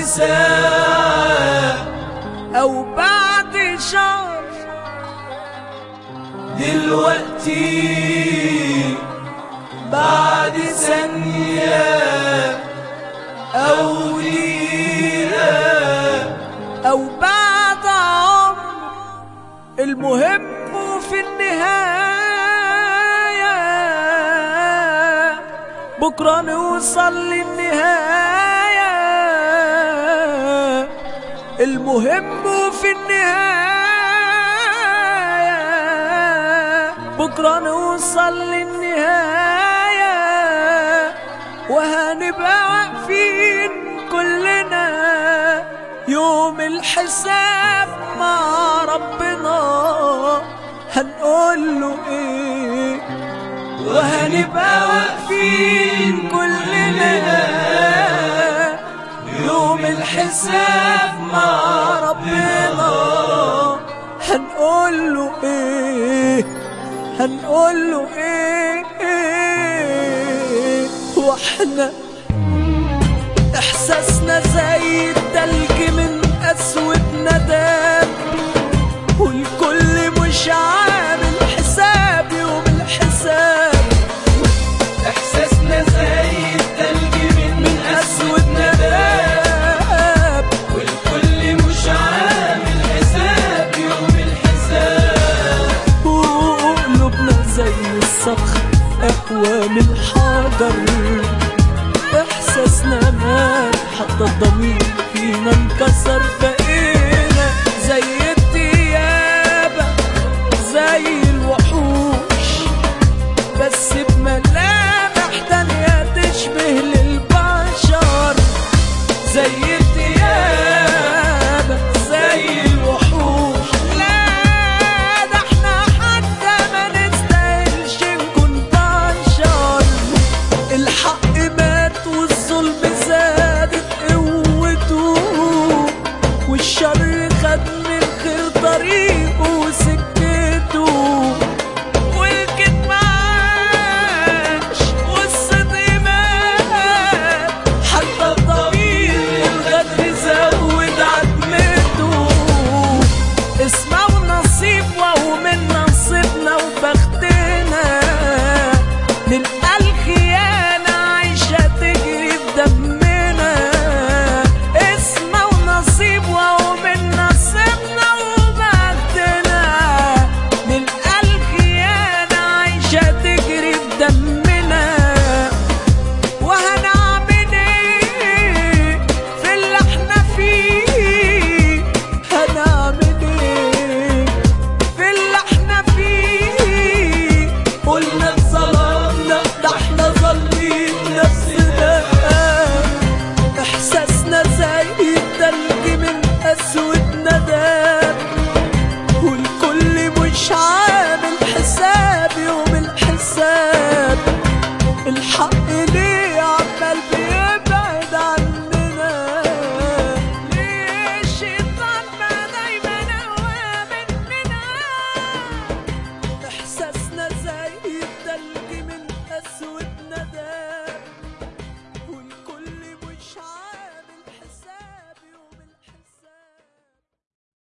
ساعة او بعد شهر دلوقتي بعد ثانية أو دقيقة او بعد عمر المهم في النهاية بكرة نوصل للنهاية المهم في النهاية بكرة نوصل للنهاية وهنبقى واقفين كلنا يوم الحساب مع ربنا هنقول له ايه وهنبقى واقفين كلنا يوم الحساب مع ربنا هنقول له ايه هنقول له ايه, إيه واحنا احساسنا زي التلج من اسود نداب والكل مش عامل حساب يوم الحساب إحساسنا زي التلج من, من أسود نداب نداب والكل مش عامل حساب يوم الحساب وقلوبنا زي الصخر اقوى من الحجر احساسنا مات حتى الضمير فينا انكسر بقينا زي الديابة زي الوحوش بس بملامح تانية تشبه للبشر زي الديابة زي الوحوش لا ده احنا حتى ما نستاهلش نكون بشر الحق مات والظلم زادت قوته والشر خد من خير طريقه وسكته والكذب عاش والصدق مات حتى الضمير الغدر زود عتمته اسمه ونصيب وهو من نصيبنا وبختنا نلقى الخيانة عايشة تجري في دمنا اسمه ونصيب وهو من نصيبنا وبختنا نلقى الخيانة عايشة تجري في دمنا وهنعمل ايه في اللي احنا فيه هنعمل ايه في اللي احنا فيه قلنا اتظلمنا ده احنا ظالمين نفسنا احساسنا زي التلج من اسود